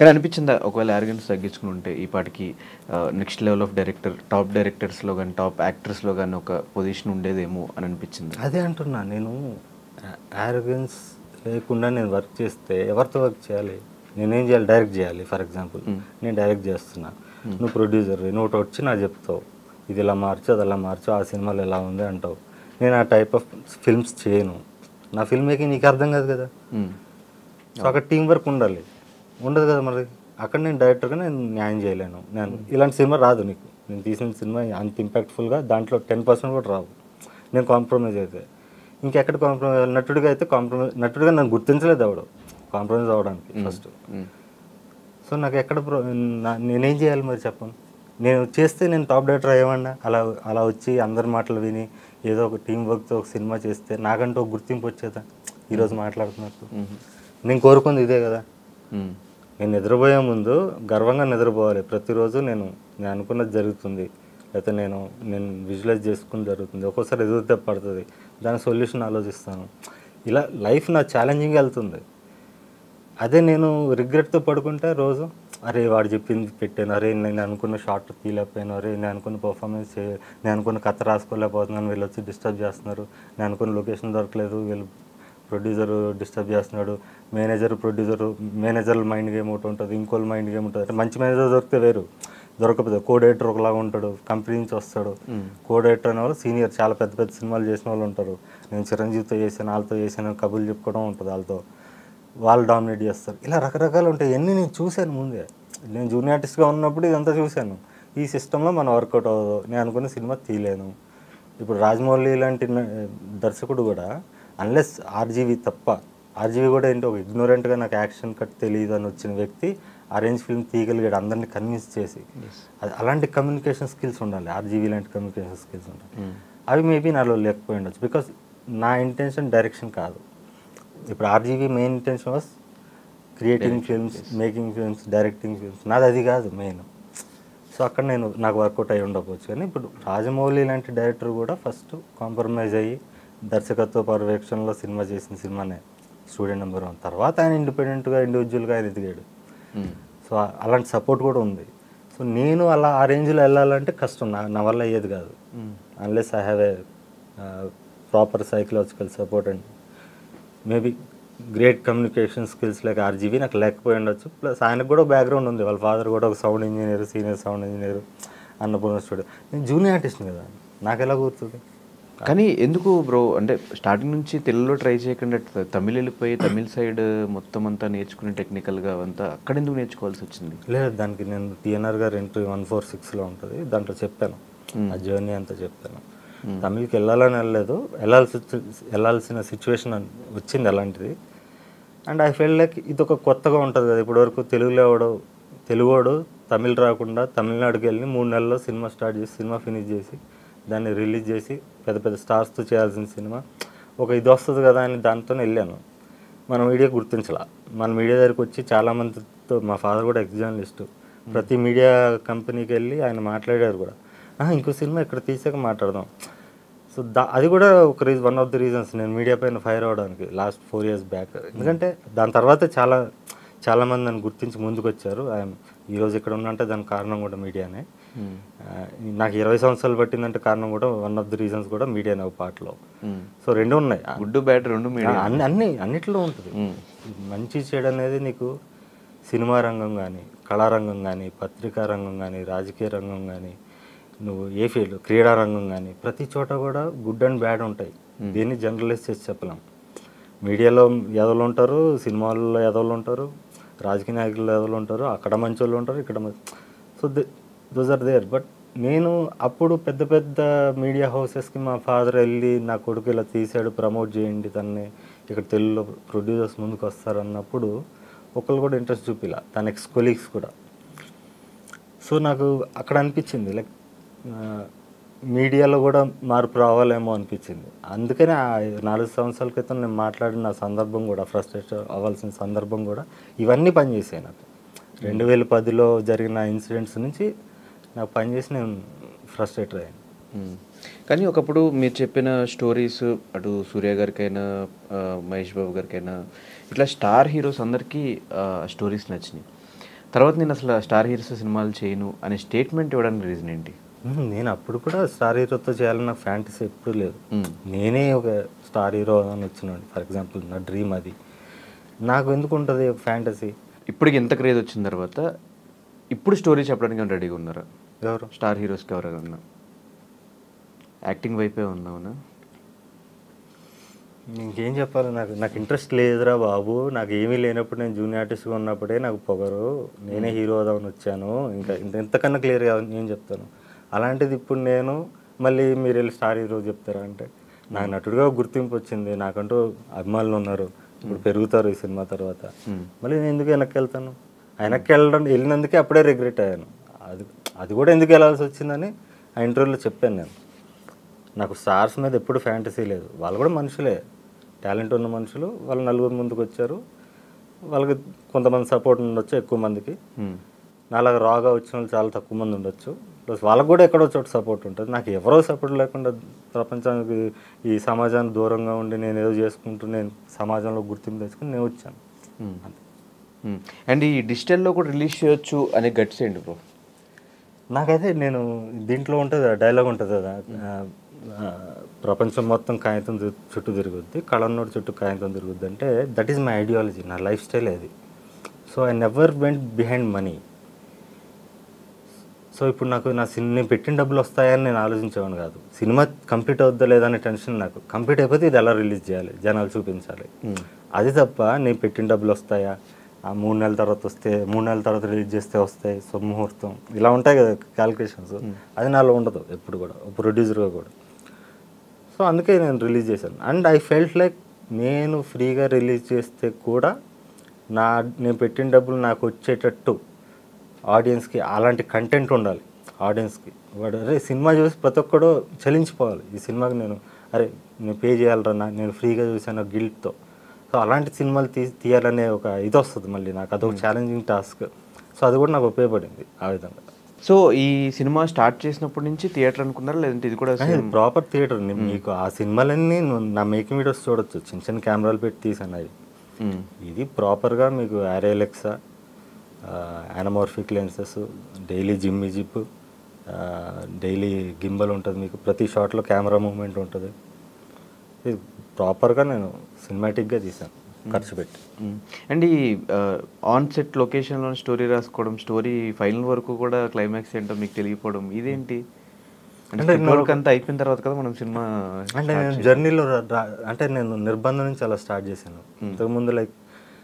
కానీ అనిపించిందా ఒకవేళ యారగెన్స్ తగ్గించుకుని ఉంటే ఈ పాటికి next level of director top డైరెక్టర్స్లో కానీ టాప్ యాక్టర్స్లో కానీ ఒక పొజిషన్ ఉండేదేమో అని అనిపించింది అదే అంటున్నా నేను ఆరోగెన్స్ లేకుండా నేను వర్క్ చేస్తే ఎవరితో వర్క్ చేయాలి నేనేం చేయాలి డైరెక్ట్ చేయాలి ఫర్ ఎగ్జాంపుల్ నేను డైరెక్ట్ చేస్తున్నా నువ్వు ప్రొడ్యూసర్ నువ్వు ఒకటి వచ్చి నాకు చెప్తావు ఇది ఇలా మార్చు అది అలా మార్చు ఆ సినిమాలో ఎలా ఉంది అంటావు నేను ఆ టైప్ ఆఫ్ ఫిల్మ్స్ చేయను నా ఫిల్మ్ మేకింగ్ నీకు అర్థం కాదు కదా మ్మ్. సో అక్కడ టీం వర్క్ ఉండాలి ఉండదు కదా మరి అక్కడ నేను డైరెక్టర్గా నేను న్యాయం చేయలేను నేను ఇలాంటి సినిమా రాదు నీకు నేను తీసిన సినిమా అంత ఇంపాక్ట్ఫుల్గా దాంట్లో టెన్ పర్సెంట్ కూడా రావు నేను కాంప్రమైజ్ అయితే ఇంకెక్కడ కాంప్రమైజ్ నటుడిగా అయితే కాంప్రమైజ్ నటుడిగా నన్ను గుర్తించలేదు అవడు కాంప్రమైజ్ అవ్వడానికి ఫస్ట్ మ్మ్. సో నాకు ఎక్కడ ప్రో- నా- నేనేం చేయాలి మరి చెప్పను నేను చేస్తే నేను టాప్ డైరెక్టర్ అయ్యేవాడినా అలా అలా వచ్చి అందరి మాటలు విని ఏదో ఒక టీం వర్క్తో ఒక సినిమా చేస్తే నాకంటూ ఒక గుర్తింపు వచ్చేదా ఈరోజు మాట్లాడుతున్నట్టు మ్మ్. నేను కోరుకుంది ఇదే కదా మ్మ్. నేను నిద్రపోయే ముందు గర్వంగా నిద్రపోవాలి ప్రతిరోజు నేను నేను అనుకున్నది జరుగుతుంది లేకపోతే నేను నేను విజువలైజ్ చేసుకుని జరుగుతుంది ఒక్కోసారి ఎదురుతే పడుతుంది దాని సొల్యూషన్ ఆలోచిస్తాను ఇలా లైఫ్ నా ఛాలెంజింగ్ వెళ్తుంది అదే నేను రిగ్రెట్తో పడుకుంటే రోజు అరే వాడు చెప్పింది పెట్టాను అరే నేను అనుకున్న షార్ట్ తీయలేకపోయాను అరే నేను అనుకున్న పర్ఫార్మెన్స్ చే నేను అనుకున్న కథ రాసుకోలేకపోతున్నాను వీళ్ళు వచ్చి డిస్టర్బ్ చేస్తున్నారు నేను అనుకున్న లొకేషన్ దొరకలేదు వీళ్ళు ప్రొడ్యూసర్ డిస్టర్బ్ చేస్తున్నాడు manager producer manager mind game ఒకటి ఉంటుంది ఇంకోళ్ళ మైండ్ గేమ్ ఉంటుంది అంటే మంచి మేనేజర్ దొరికితే వేరు దొరకకపోతే కోడేటర్ ఒకలాగా ఉంటాడు కంపెనీ నుంచి వస్తాడు కోడేటర్ అనే వాళ్ళు సీనియర్ చాలా పెద్ద పెద్ద సినిమాలు చేసిన వాళ్ళు ఉంటారు నేను చిరంజీవితో చేశాను వాళ్ళతో చేశాను కబుర్లు చెప్పుకోవడం ఉంటుంది వాళ్ళతో వాళ్ళు డామినేట్ చేస్తారు ఇలా రకరకాలు ఉంటాయి ఇవన్నీ నేను చూశాను ముందే నేను జూనియర్ ఆర్టిస్ట్గా ఉన్నప్పుడు ఇదంతా చూశాను ఈ సిస్టంలో మనం వర్కౌట్ అవ్వదు నేను అనుకున్న సినిమా తీయలేను ఇప్పుడు రాజమౌళి లాంటి న- దర్శకుడు కూడా అన్లెస్ ఆర్జీవి తప్ప ఆర్జీవి కూడా ఏంటో ఒక ignorant-గా నాకు యాక్షన్ కట్ తెలియదు అని వచ్చిన వ్యక్తి అరేంజ్ ఫిల్మ్ తీయగలిగాడు అందరిని కన్విన్స్ చేసి అది అలాంటి కమ్యూనికేషన్ స్కిల్స్ ఉండాలి ఆర్జీవి లాంటి కమ్యూనికేషన్ స్కిల్స్ ఉండాలి అవి మేబీ నాలో లేకపోయి ఉండొచ్చు బికాస్ నా ఇంటెన్షన్ డైరెక్షన్ కాదు ఇప్పుడు RGV main intention was creating films making films directing films నాది అది కాదు మెయిన్ సో అక్కడ నేను నాకు వర్కౌట్ అయి ఉండకపోవచ్చు కానీ ఇప్పుడు రాజమౌళి లాంటి డైరెక్టర్ కూడా ఫస్ట్ కాంప్రమైజ్ అయ్యి దర్శకత్వ పర్యవేక్షణలో సినిమా చేసిన సినిమానే స్టూడెంట్ నెంబర్ వన్ తర్వాత ఆయన ఇండిపెండెంట్గా ఇండివిజువల్గా ఆయన ఎదిగాడు మ్మ్. సో ఆ- అలాంటి సపోర్ట్ కూడా ఉంది సో నేను అలా ఆ రేంజ్లో వెళ్ళాలంటే కష్టం నా నా వల్ల అయ్యేది కాదు unless I have a proper psychological support and maybe great communication skills like RGV నాకు లేకపోయి ఉండొచ్చు ప్లస్ ఆయనకు కూడా బ్యాక్గ్రౌండ్ ఉంది వాళ్ళ ఫాదర్ కూడా ఒక sound engineer senior sound engineer Annapurna studio నేను జూనియర్ ఆర్టిస్ట్ని కదా నాకు ఎలా గుర్తుంది కానీ ఎందుకు బ్రో అంటే స్టార్టింగ్ నుంచి తెలుగులో ట్రై చేయకుండా త- తమిళ్ వెళ్ళిపోయి తమిళ్ సైడ్ మొత్తం అంతా నేర్చుకుని టెక్నికల్గా అంతా అక్కడ ఎందుకు నేర్చుకోవాల్సి వచ్చింది లేదు దానికి నేను టిఎన్ఆర్ గారు ఎంట్రీ వన్ ఫోర్ సిక్స్లో ఉంటుంది దాంట్లో చెప్పాను ఆ జర్నీ అంతా చెప్పాను తమిళకి వెళ్ళాలని వెళ్ళలేదు వెళ్ళాల్సి వెళ్ళాల్సిన సిచ్యువేషన్ వచ్చింది అలాంటిది అండ్ ఐ ఫీల్ లైక్ ఇది ఒక కొత్తగా ఉంటుంది కదా ఇప్పటివరకు తెలుగులో ఎవడో తెలుగోడు తమిళ్ రాకుండా తమిళనాడుకి వెళ్ళి మూడు నెలల్లో సినిమా స్టార్ట్ చేసి సినిమా ఫినిష్ చేసి దాన్ని రిలీజ్ చేసి పెద్ద పెద్ద స్టార్స్తో చేయాల్సిన సినిమా ఒక ఇది వస్తుంది కదా అని దాంతో వెళ్ళాను మన మీడియా గుర్తించాల మన మీడియా దగ్గరికి వచ్చి చాలా మందితో మా ఫాదర్ కూడా ఎక్స్ జర్నలిస్ట్ ప్రతి మీడియా కంపెనీకి వెళ్ళి ఆయన మాట్లాడారు కూడా "ఆహా, ఇంకో సినిమా ఇక్కడ తీసాక మాట్లాడదాం సో దా అది కూడా ఒక reason one of the reasons నేను మీడియా పైన ఫైర్ అవ్వడానికి లాస్ట్ ఫోర్ ఇయర్స్ బ్యాక్ ఎందుకంటే దాని తర్వాత చాలా చాలా మంది నన్ను గుర్తించి ముందుకు వచ్చారు ఐఎమ్ ఈరోజు ఇక్కడ ఉన్నంటే దానికి కారణం కూడా మీడియానే ఆ, నాకు ఇరవై సంవత్సరాలు పట్టిందంటే కారణం కూడా వన్ ఆఫ్ ది రీజన్స్ కూడా మీడియానే ఒక పార్ట్లో సో రెండు ఉన్నాయి గుడ్ బ్యాడ్ రెండు మీడియా అన్ని అన్ని అన్నిట్లో ఉంటుంది మంచి చెడు అనేది నీకు సినిమా రంగం కానీ కళారంగం కానీ పత్రికా రంగం కానీ రాజకీయ రంగం కానీ నువ్వు ఏ ఫీల్డ్ క్రీడా రంగం కానీ ప్రతి చోట కూడా గుడ్ అండ్ బ్యాడ్ ఉంటాయి దీన్ని జనరలైజ్ చేసి చెప్పలేం మీడియాలో ఎదలు ఉంటారు సినిమాల్లో ఎదలు ఉంటారు రాజకీయ నాయకులు ఎదలు ఉంటారు అక్కడ మంచి వాళ్ళు ఉంటారు ఇక్కడ so those are there but నేను అప్పుడు పెద్ద పెద్ద మీడియా హౌసెస్కి మా ఫాదర్ వెళ్ళి నా కొడుకు ఇలా తీసాడు ప్రమోట్ చేయండి తన్ని ఇక్కడ తెలుగులో ప్రొడ్యూసర్స్ ముందుకు వస్తారు అన్నప్పుడు ఒకళ్ళు కూడా ఇంట్రెస్ట్ చూపిలా తన ఎక్స్ కొలీగ్స్ కూడా సో నాకు అక్కడ అనిపించింది లైక్ మీడియాలో కూడా మార్పు రావాలేమో అనిపించింది అందుకనే ఆ నాలుగు సంవత్సరాల క్రితం నేను మాట్లాడిన సందర్భం కూడా ఫ్రస్ట్రేట్ అవ్వాల్సిన సందర్భం కూడా ఇవన్నీ పనిచేసాయి నాకు రెండు వేల పదిలో జరిగిన ఇన్సిడెంట్స్ నుంచి నాకు పనిచేసి నేను ఫ్రస్ట్రేట్ అయ్యాను మ్మ్. కానీ ఒకప్పుడు మీరు చెప్పిన స్టోరీస్ అటు సూర్య గారికైనా ఆ, మహేష్ బాబు గారికైనా ఇట్లా స్టార్ హీరోస్ అందరికీ స్టోరీస్ నచ్చినాయి తర్వాత నేను అసలు స్టార్ హీరోస్ సినిమాలు చేయను అనే స్టేట్మెంట్ ఇవ్వడానికి రీజన్ ఏంటి ఉమ్, నేను అప్పుడు కూడా స్టార్ హీరోతో చేయాలని నాకు ఫ్యాంటసీ ఎప్పుడూ లేదు మ్మ్. నేనే ఒక స్టార్ హీరో అని వచ్చినాడు ఫర్ ఎగ్జాంపుల్ నా డ్రీమ్ అది నాకు ఎందుకు ఉంటుంది ఒక ఫ్యాంటసీ ఇప్పటికి ఎంత క్రేజ్ వచ్చిన తర్వాత ఇప్పుడు స్టోరీ చెప్పడానికి ఏమైనా రెడీగా ఉన్నారా ఎవరు స్టార్ హీరోస్కి ఎవరైనా యాక్టింగ్ వైపే ఉన్నావునా ఇంకేం చెప్పాలి నాకు నాకు ఇంట్రెస్ట్ లేదురా బాబు నాకు ఏమీ లేనప్పుడు నేను జూనియర్ ఆర్టిస్ట్గా ఉన్నప్పుడే నాకు పొగరు నేనే హీరో అవుదామని వచ్చాను ఇంకా ఇంత ఎంతకన్నా క్లియర్గా నేను చెప్తాను అలాంటిది ఇప్పుడు నేను మళ్ళీ మీరు వెళ్ళి స్టార్ హీరో చెప్తారా అంటే నాకు నటుడిగా ఒక గుర్తింపు వచ్చింది నాకంటూ అభిమానులు ఉన్నారు ఇప్పుడు పెరుగుతారు ఈ సినిమా తర్వాత మళ్ళీ నేను ఎందుకు వెనక్కి వెళ్తాను వెనక్కి వెళ్ళడం వెళ్ళినందుకే అప్పుడే రిగ్రెట్ అయ్యాను అది అది కూడా ఎందుకు వెళ్ళాల్సి వచ్చిందని ఆ ఇంటర్వ్యూలో చెప్పాను నేను నాకు స్టార్స్ మీద ఎప్పుడు ఫ్యాంటసీ లేదు వాళ్ళు కూడా మనుషులే టాలెంట్ ఉన్న మనుషులు వాళ్ళు నలుగురు ముందుకు వచ్చారు వాళ్ళకి కొంతమంది సపోర్ట్ ఉండొచ్చు ఎక్కువ మందికి మ్మ్. నాలాగా రాగా వచ్చిన వాళ్ళు చాలా తక్కువ మంది ఉండొచ్చు ప్లస్ వాళ్ళకు కూడా ఎక్కడో చోట సపోర్ట్ ఉంటుంది నాకు ఎవరో సపోర్ట్ లేకుండా ప్రపంచానికి ఈ సమాజానికి దూరంగా ఉండి నేను ఏదో చేసుకుంటూ నేను సమాజంలో గుర్తింపు తెచ్చుకుని నేను వచ్చాను మ్మ్. మ్మ్. అండ్ ఈ డిజిటల్లో కూడా రిలీజ్ చేయొచ్చు అనే గట్స్ ఏంటి బ్రో నాకైతే నేను దీంట్లో ఉంటుంది కదా డైలాగ్ ఉంటుంది కదా ఆ, ఆ, ప్రపంచం మొత్తం కాగితం చు- చుట్టూ తిరుగుద్ది కళన్నోడు చుట్టూ కాగితం తిరుగుద్ది అంటే దట్ ఈస్ మై ఐడియాలజీ నా లైఫ్ స్టైల్ అది so I never went behind money so ఇప్పుడు నాకు నా సినిమా నేను పెట్టిన డబ్బులు వస్తాయని నేను ఆలోచించేవాడిని కాదు సినిమా కంప్లీట్ అవుద్దా లేదా అనే టెన్షన్ నాకు కంప్లీట్ అయిపోతే ఇది ఎలా రిలీజ్ చేయాలి జనాలు చూపించాలి అది తప్ప నేను పెట్టిన డబ్బులు వస్తాయా ఆ మూడు నెలల తర్వాత వస్తే మూడు నెలల తర్వాత రిలీజ్ చేస్తే వస్తాయి సో ముహూర్తం ఇలా ఉంటాయి కదా క్యాలిక్యులేషన్స్ అది నాలో ఉండదు ఎప్పుడు కూడా ప్రొడ్యూసర్గా కూడా సో అందుకే నేను రిలీజ్ చేశాను అండ్ ఐ ఫెల్ట్ లైక్ నేను ఫ్రీగా రిలీజ్ చేస్తే కూడా నా నేను పెట్టిన డబ్బులు నాకు వచ్చేటట్టు ఆడియన్స్కి అలాంటి కంటెంట్ ఉండాలి ఆడియన్స్కి వాడు అరే సినిమా చూసి ప్రతి ఒక్కడు చలించిపోవాలి ఈ సినిమాకి నేను అరే నేను పే చేయాలరా నా- నేను ఫ్రీగా చూసాను గిల్ట్తో సో అలాంటి సినిమాలు తీ తీయాలనే ఒక ఇది వస్తుంది మళ్ళీ నాకు అదొక ఛాలెంజింగ్ టాస్క్ సో అది కూడా నాకు ఉపయోగపడింది ఆ విధంగా సో ఈ సినిమా స్టార్ట్ చేసినప్పటి నుంచి థియేటర్ అనుకున్నారా లేదంటే ఇది కూడా అది ప్రాపర్ థియేటర్ మీకు ఆ సినిమాలన్నీ నువ్వు నా మేకింగ్ వీడియోస్ చూడొచ్చు చిన్న చిన్న కెమెరాలు పెట్టి తీసాను అవి మ్మ్. ఇది ప్రాపర్గా మీకు ARRI Alexa anamorphic lenses daily jimmy jib daily gimbal ఉంటుంది మీకు ప్రతి షాట్లో కెమెరా మూమెంట్ ఉంటుంది ఇది ప్రాపర్గా నేను సినిమాటిక్గా తీసాను ఖర్చు పెట్టి మ్మ్. అండ్ ఈ ఆన్ సెట్ లొకేషన్లో స్టోరీ రాసుకోవడం స్టోరీ ఫైనల్ వరకు కూడా క్లైమాక్స్ ఏంటో మీకు తెలియకపోవడం ఇదేంటి అంటే అంటే వర్క్ అంతా అయిపోయిన తర్వాత కదా మనం సినిమా అంటే నేను జర్నీలో రా- రా- అంటే నేను నిర్బంధం నుంచి అలా స్టార్ట్ చేశాను ఇంతకుముందు లైక్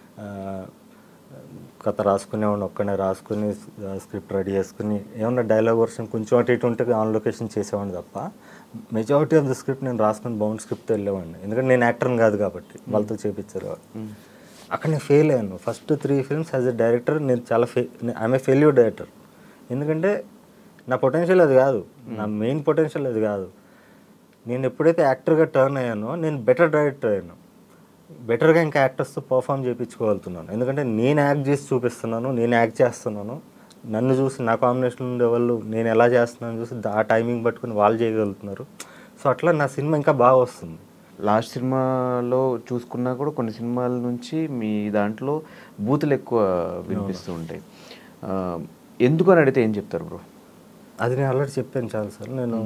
కథ రాసుకునేవాడిని ఒక్కనే రాసుకుని స్క్రిప్ట్ రెడీ చేసుకుని ఏమన్నా డైలాగ్ వర్షన్ కొంచెం అటు ఇటు ఉంటే ఆన్ లొకేషన్ చేసేవాడిని తప్ప మెజారిటీ ఆఫ్ ద స్క్రిప్ట్ నేను రాసుకుని బౌండ్ స్క్రిప్ట్ వెళ్ళేవాడిని ఎందుకంటే నేను యాక్టర్ని కాదు కాబట్టి వాళ్ళతో చేపించారు కాబట్టి. అక్కడ నేను ఫెయిల్ అయ్యాను first three films as a director నేను చాలా ఫెయి ఐఎమ్ ఫెయిల్యూర్ డైరెక్టర్ ఎందుకంటే నా పొటెన్షియల్ అది కాదు నా మెయిన్ పొటెన్షియల్ అది కాదు నేను ఎప్పుడైతే యాక్టర్గా టర్న్ అయ్యానో నేను బెటర్ డైరెక్టర్ అయ్యాను బెటర్గా ఇంకా యాక్టర్స్తో పర్ఫామ్ చేయించుకోగలుగుతున్నాను ఎందుకంటే నేను యాక్ట్ చేసి చూపిస్తున్నాను నేను యాక్ట్ చేస్తున్నాను నన్ను చూసి నా కాంబినేషన్ ఉండే వాళ్ళు నేను ఎలా చేస్తున్నాను చూసి ఆ టైమింగ్ పట్టుకుని వాళ్ళు చేయగలుగుతున్నారు సో అట్లా నా సినిమా ఇంకా బాగా వస్తుంది లాస్ట్ సినిమాలో చూసుకున్నా కూడా కొన్ని సినిమాల నుంచి మీ దాంట్లో బూతులు ఎక్కువ వినిపిస్తూ ఉంటాయి ఆ, ఎందుకు అని అడిగితే ఏం చెప్తారు బ్రో అది నేను ఆల్రెడీ చెప్పాను చాలాసార్లు నేను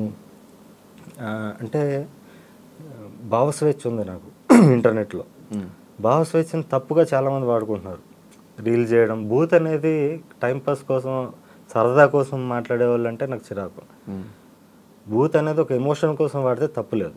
ఆ, అంటే ఆ, భావస్వేచ్ఛ ఉంది నాకు ఇంటర్నెట్లో భావస్వేచ్ఛను తప్పుగా చాలామంది వాడుకుంటున్నారు రీల్ చేయడం బూత్ అనేది టైంపాస్ కోసం సరదా కోసం మాట్లాడే వాళ్ళు అంటే నాకు చిరాకు బూత్ అనేది ఒక ఎమోషన్ కోసం వాడితే తప్పులేదు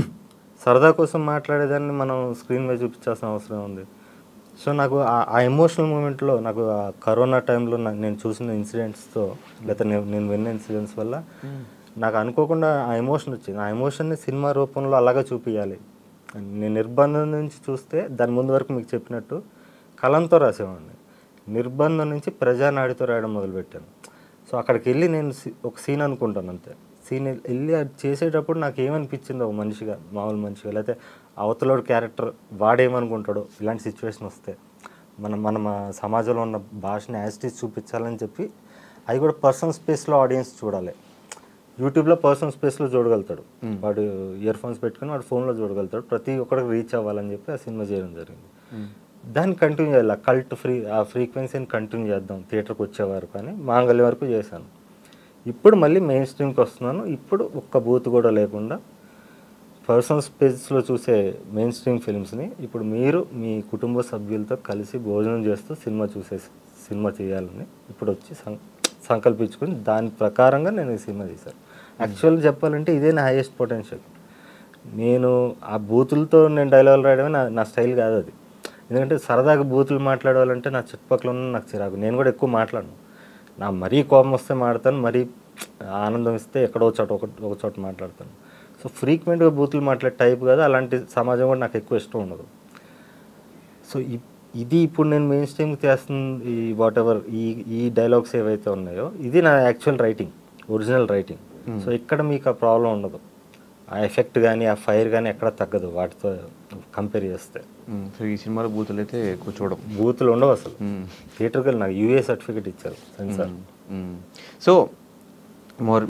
సరదా కోసం మాట్లాడేదాన్ని మనం స్క్రీన్ మీద చూపించాల్సిన అవసరం ఉంది సో నాకు ఆ- ఆ ఎమోషనల్ మూమెంట్లో నాకు ఆ కరోనా టైంలో నా- నేను చూసిన ఇన్సిడెంట్స్తో లేకపోతే నేను నేను విన్న ఇన్సిడెంట్స్ వల్ల నాకు అనుకోకుండా ఆ ఎమోషన్ వచ్చింది ఆ ఎమోషన్ని సినిమా రూపంలో అలాగా చూపించాలి నేను నిర్బంధం నుంచి చూస్తే దాని ముందు వరకు మీకు చెప్పినట్టు కలంతో రాసేవాడిని నిర్బంధం నుంచి ప్రజానాడితో రాయడం మొదలుపెట్టాను సో అక్కడికి వెళ్ళి నేను సి- ఒక సీన్ అనుకుంటాను అంతే సీన్ వెళ్ళి అది చేసేటప్పుడు నాకు ఏమనిపించిందో ఒక మనిషిగా మామూలు మనిషిగా లేకపోతే అవతలోడు క్యారెక్టర్ వాడేమనుకుంటాడో ఇలాంటి సిచ్యువేషన్ వస్తే మనం మన మా సమాజంలో ఉన్న భాషని యాజిటీస్ చూపించాలని చెప్పి అది కూడా పర్సనల్ స్పేస్లో ఆడియన్స్ చూడాలి యూట్యూబ్లో పర్సనల్ స్పేస్లో చూడగలుగుతాడు వాడు ఇయర్ ఫోన్స్ పెట్టుకుని వాడు ఫోన్లో చూడగలుగుతాడు ప్రతి ఒక్కడికి రీచ్ అవ్వాలని చెప్పి ఆ సినిమా చేయడం జరిగింది దాన్ని కంటిన్యూ చేయాలి ఆ కల్ట్ ఫ్రీ ఆ ఫ్రీక్వెన్సీని కంటిన్యూ చేద్దాం థియేటర్కి వచ్చేవారు కానీ మాంగళ్య వరకు చేశాను ఇప్పుడు మళ్ళీ మెయిన్ స్ట్రీమ్కి వస్తున్నాను ఇప్పుడు ఒక్క బూత్ కూడా లేకుండా పర్సనల్ స్పేస్లో చూసే మెయిన్ స్ట్రీమ్ ఫిల్మ్స్ని ఇప్పుడు మీరు మీ కుటుంబ సభ్యులతో కలిసి భోజనం చేస్తూ సినిమా చూసే సినిమా చేయాలని ఇప్పుడు వచ్చి సం- సంకల్పించుకొని దాని ప్రకారంగా నేను ఈ సినిమా తీశాను యాక్చువల్గా చెప్పాలంటే ఇదే నా హైయెస్ట్ పొటెన్షియల్ నేను ఆ బూతులతో నేను డైలాగులు రాయడమే నా నా స్టైల్ కాదు అది ఎందుకంటే సరదాగా బూతులు మాట్లాడాలంటే నా చుట్టుపక్కల ఉన్న నాకు చిరాకు నేను కూడా ఎక్కువ మాట్లాడను నా మరీ కోపం వస్తే మాట్లాడతాను మరీ ఆనందం ఇస్తే ఎక్కడో చోట ఒక ఒక చోట మాట్లాడతాను సో ఫ్రీక్వెంట్గా బూతులు మాట్లాడే టైప్ కాదు అలాంటి సమాజం కూడా నాకు ఎక్కువ ఇష్టం ఉండదు సో ఇ- ఇది ఇప్పుడు నేను మెయిన్ స్ట్రీమ్కి చేస్తుంది ఈ వాట్ ఎవర్ ఈ ఈ డైలాగ్స్ ఏవైతే ఉన్నాయో ఇది నా actual writing original writing so ఇక్కడ మీకు ఆ ప్రాబ్లం ఉండదు ఆ ఎఫెక్ట్ కానీ ఆ ఫైర్ కానీ ఎక్కడ తగ్గదు వాటితో కంపేర్ చేస్తే మ్మ్. సో ఈ సినిమాలో బూతులు అయితే ఎక్కువ చూడం బూతులు ఉండవు అసలు మ్మ్. థియేటర్కి వెళ్ళి నాకు యూఏ సర్టిఫికేట్ ఇచ్చారు సెన్సార్ మ్మ్. So more